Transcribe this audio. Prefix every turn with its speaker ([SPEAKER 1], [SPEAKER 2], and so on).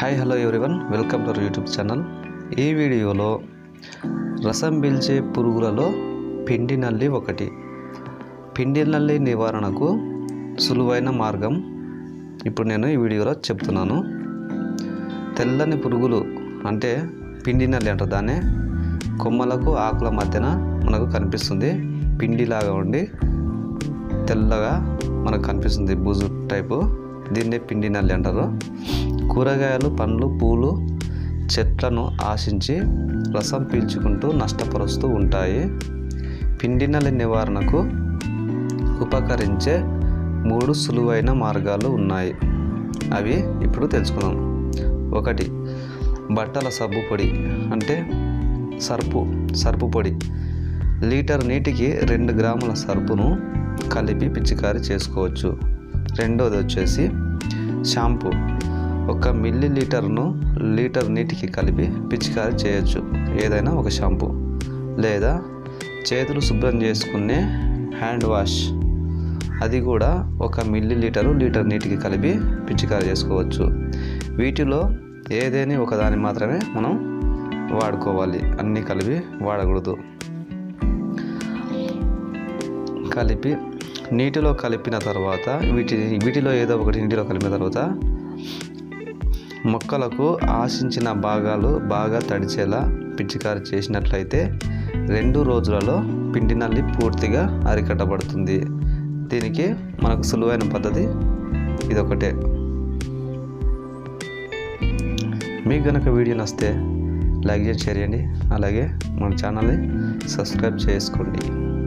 [SPEAKER 1] hi hello everyone welcome to YouTube channel ఈ వీడియోలో రసం పీల్చే పురుగులలో పిండి నల్లి ఒకటి పిండి నల్లి నివారణకు సులువైన మార్గం ఇప్పుడు నేను ఈ వీడియోలో చెప్తున్నాను తెల్లని పురుగులు అంటే పిండి నల్లి అంటారు దాన్ని కొమ్మలకు ఆకుల మధ్యన మనకు కనిపిస్తుంది పిండిలాగా ఉండి తెల్లగా మనకు కనిపిస్తుంది బూజు టైపు దీన్నే పిండి నల్లి అంటారు కూరగాయలు పండ్లు పూలు చెట్లను ఆశించి రసం పీల్చుకుంటూ నష్టపరుస్తూ ఉంటాయి పిండి నల్లి నివారణకు ఉపకరించే మూడు సులువైన మార్గాలు ఉన్నాయి అవి ఇప్పుడు తెలుసుకుందాం ఒకటి బట్టల సబ్బు పొడి అంటే సర్పు సర్పు పొడి లీటర్ నీటికి రెండు గ్రాముల సర్పును కలిపి పిచికారీ చేసుకోవచ్చు రెండోది వచ్చేసి షాంపూ ఒక మిల్లీ లీటర్ను లీటర్ నీటికి కలిపి పిచికారీ చేయొచ్చు ఏదైనా ఒక షాంపూ లేదా చేతులు శుభ్రం చేసుకునే హ్యాండ్ వాష్ అది కూడా ఒక మిల్లీ లీటరు లీటర్ నీటికి కలిపి పిచికారీ చేసుకోవచ్చు వీటిలో ఏదేని ఒకదాని మాత్రమే మనం వాడుకోవాలి అన్నీ కలిపి వాడకూడదు కలిపి నీటిలో కలిపిన తర్వాత వీటి వీటిలో ఏదో ఒకటి నీటిలో కలిపిన తర్వాత మొక్కలకు ఆశించిన భాగాలు బాగా తడిచేలా పిచికారి చేసినట్లయితే రెండు రోజులలో పిండి నల్లి పూర్తిగా అరికట్టబడుతుంది దీనికి మనకు సులువైన పద్ధతి ఇదొకటే మీకు కనుక వీడియో నచ్చితే లైక్ చేసి షేర్ చేయండి అలాగే మన ఛానల్ని సబ్స్క్రైబ్ చేసుకోండి